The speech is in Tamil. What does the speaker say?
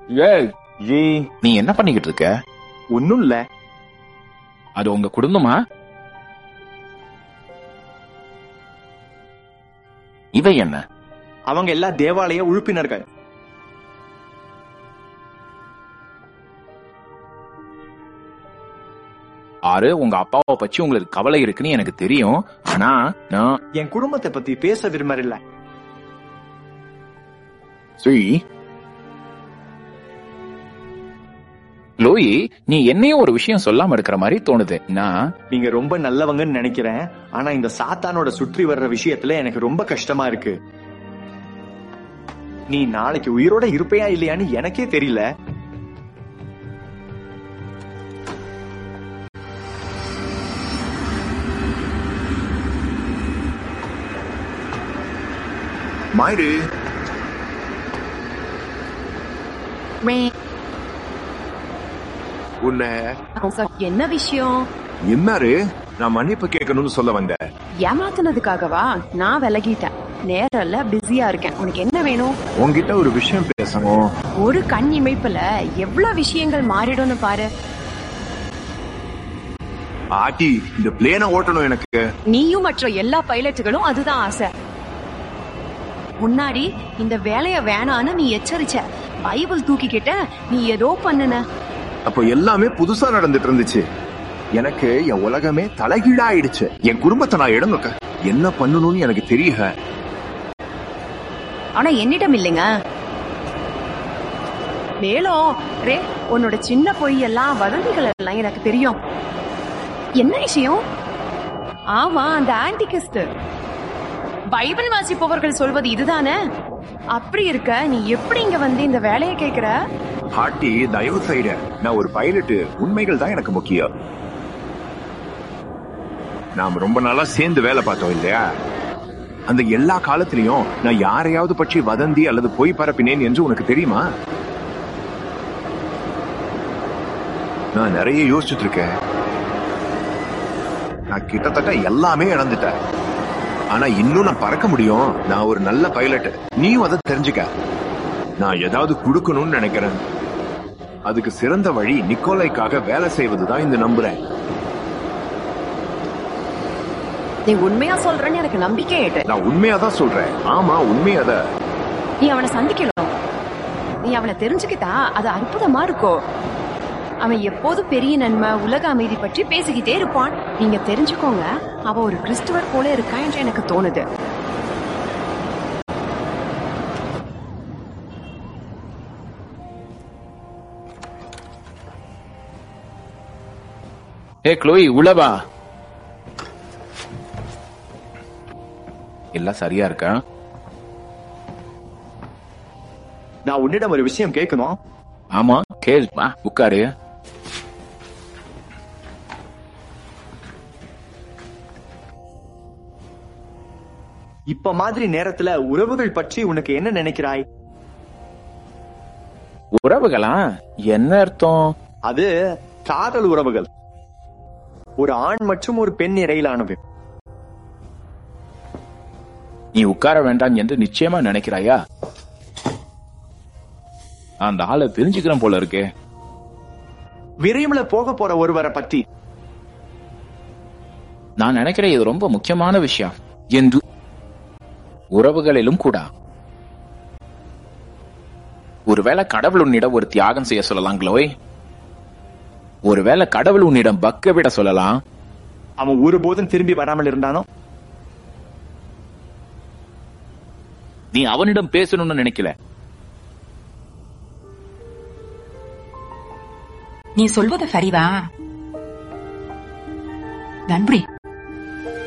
ஏய் ஏ நீ என்ன பண்ணிக்கிட்டு இருக்க ஒன்னும் இல்ல அது உங்க குடும்பமா இவ என்ன அவங்க எல்லா தேவாலய உறுப்பினர்கள் ஆறு உங்க அப்பாவை பற்றி உங்களுக்கு கவலை இருக்குன்னு எனக்கு தெரியும் ஆனா நான் என் குடும்பத்தை பத்தி பேச விரும்பல சுயி லோயி நீ என்னையும் ஒரு விஷயம் சொல்லாம இருக்கிற மாதிரி தோணுது நான் நீங்க ரொம்ப நல்லவங்கன்னு நினைக்கிறேன் ஆனா இந்த சாத்தானோட சுற்றி வர்ற விஷயத்துல எனக்கு ரொம்ப கஷ்டமா இருக்கு நீ நாளைக்கு உயிரோட இருப்பையா இல்லையான்னு எனக்கே தெரியல மாயிரு உன்னை என்ன விஷயம் என்னாரு நான் மன்னிப்பு கேட்கணும்னு சொல்ல வந்தேன் ஏமாத்துனதுக்காகவா நான் விலகிட்டேன் நேரம் இல்ல பிஸியா இருக்கேன் உனக்கு என்ன வேணும் உன்கிட்ட ஒரு விஷயம் பேசணும் ஒரு கண் இமைப்புல எவ்வளவு விஷயங்கள் மாறிடும்னு பாரு ஆட்டி இந்த பிளேனை ஓட்டணும் எனக்கு நீயும் மற்ற எல்லா பைலட்டுகளும் அதுதான் ஆசை முன்னாடி இந்த வேலைய வேணான்னு நீ எச்சரிச்ச பைபிள் தூக்கிக்கிட்ட நீ ஏதோ பண்ணுன அப்போ எல்லாமே புதுசா நடந்துட்டு இருந்துச்சு எனக்கு என் உலகமே தலைகீழா ஆயிடுச்சு என் குடும்பத்தை நான் இடம் வைக்க என்ன பண்ணணும்னு எனக்கு தெரியல ஆனா என்னிடம் இல்லைங்க மேலும் ரே உன்னோட சின்ன பொய் எல்லாம் வதந்திகள் எல்லாம் எனக்கு தெரியும் என்ன விஷயம் ஆமா அந்த ஆன்டிகிஸ்ட் பைபிள் வாசிப்பவர்கள் சொல்வது இதுதானே அப்படி இருக்க நீ எப்படி இங்க வந்து இந்த வேலையை கேக்குற ஹாட்டி தயவு செய்த நான் ஒரு பைலட்டு உண்மைகள் தான் எனக்கு முக்கியம் நாம் ரொம்ப நாளா சேர்ந்து வேலை பார்த்தோம் இல்லையா அந்த எல்லா காலத்திலையும் நான் யாரையாவது பற்றி வதந்தி அல்லது பொய் பரப்பினேன் என்று உனக்கு தெரியுமா நான் நிறைய யோசிச்சுட்டு இருக்கேன் நான் கிட்டத்தட்ட எல்லாமே இழந்துட்டேன் ஆனா இன்னும் நான் பறக்க முடியும் நான் ஒரு நல்ல பைலட் நீயும் அதை தெரிஞ்சுக்க நான் ஏதாவது கொடுக்கணும்னு நினைக்கிறேன் அதுக்கு சிறந்த வழி நிக்கோலைக்காக வேலை செய்வதுதான் இந்த நம்புறேன் நீ உண்மையா சொல்றேன்னு எனக்கு நம்பிக்கை ஏட்டு நான் உண்மையாதான் சொல்றேன் ஆமா உண்மையாதான் நீ அவனை சந்திக்கணும் நீ அவனை தெரிஞ்சுக்கிட்டா அது அற்புதமா இருக்கும் அவன் எப்போதும் பெரிய நன்மை உலக அமைதி பற்றி பேசிக்கிட்டே இருப்பான் நீங்க தெரிஞ்சுக்கோங்க அவன் ஒரு கிறிஸ்துவர் போல இருக்கான் என்று எனக்கு தோணுது ஏ க்ளோயி உளவா எல்லாம் சரியா இருக்கா நான் உன்னிடம் ஒரு விஷயம் கேட்கணும் ஆமா கேள் வா உட்காரு இப்ப மாதிரி நேரத்துல உறவுகள் பற்றி உனக்கு என்ன நினைக்கிறாய் உறவுகளா என்ன அர்த்தம் அது காதல் உறவுகள் ஒரு ஆண் மற்றும் ஒரு பெண் இடையிலானது நீ உட்கார வேண்டாம் என்று நிச்சயமா நினைக்கிறாயா அந்த ஆளை தெரிஞ்சுக்கிறேன் போல இருக்கே விரைவுல போக போற ஒருவரை பத்தி நான் நினைக்கிறேன் இது ரொம்ப முக்கியமான விஷயம் என்று உறவுகளிலும் கூட ஒருவேளை கடவுள் உன்னிடம் ஒரு தியாகம் செய்ய சொல்லலாம் க்ளோய் ஒருவேளை கடவுள் உன்னிடம் பக்க விட சொல்லலாம் அவன் ஒருபோதும் திரும்பி வராமல் இருந்தானோ நீ அவனிடம் பேசணும்னு நினைக்கல நீ சொல்வது சரிதான் நன்றி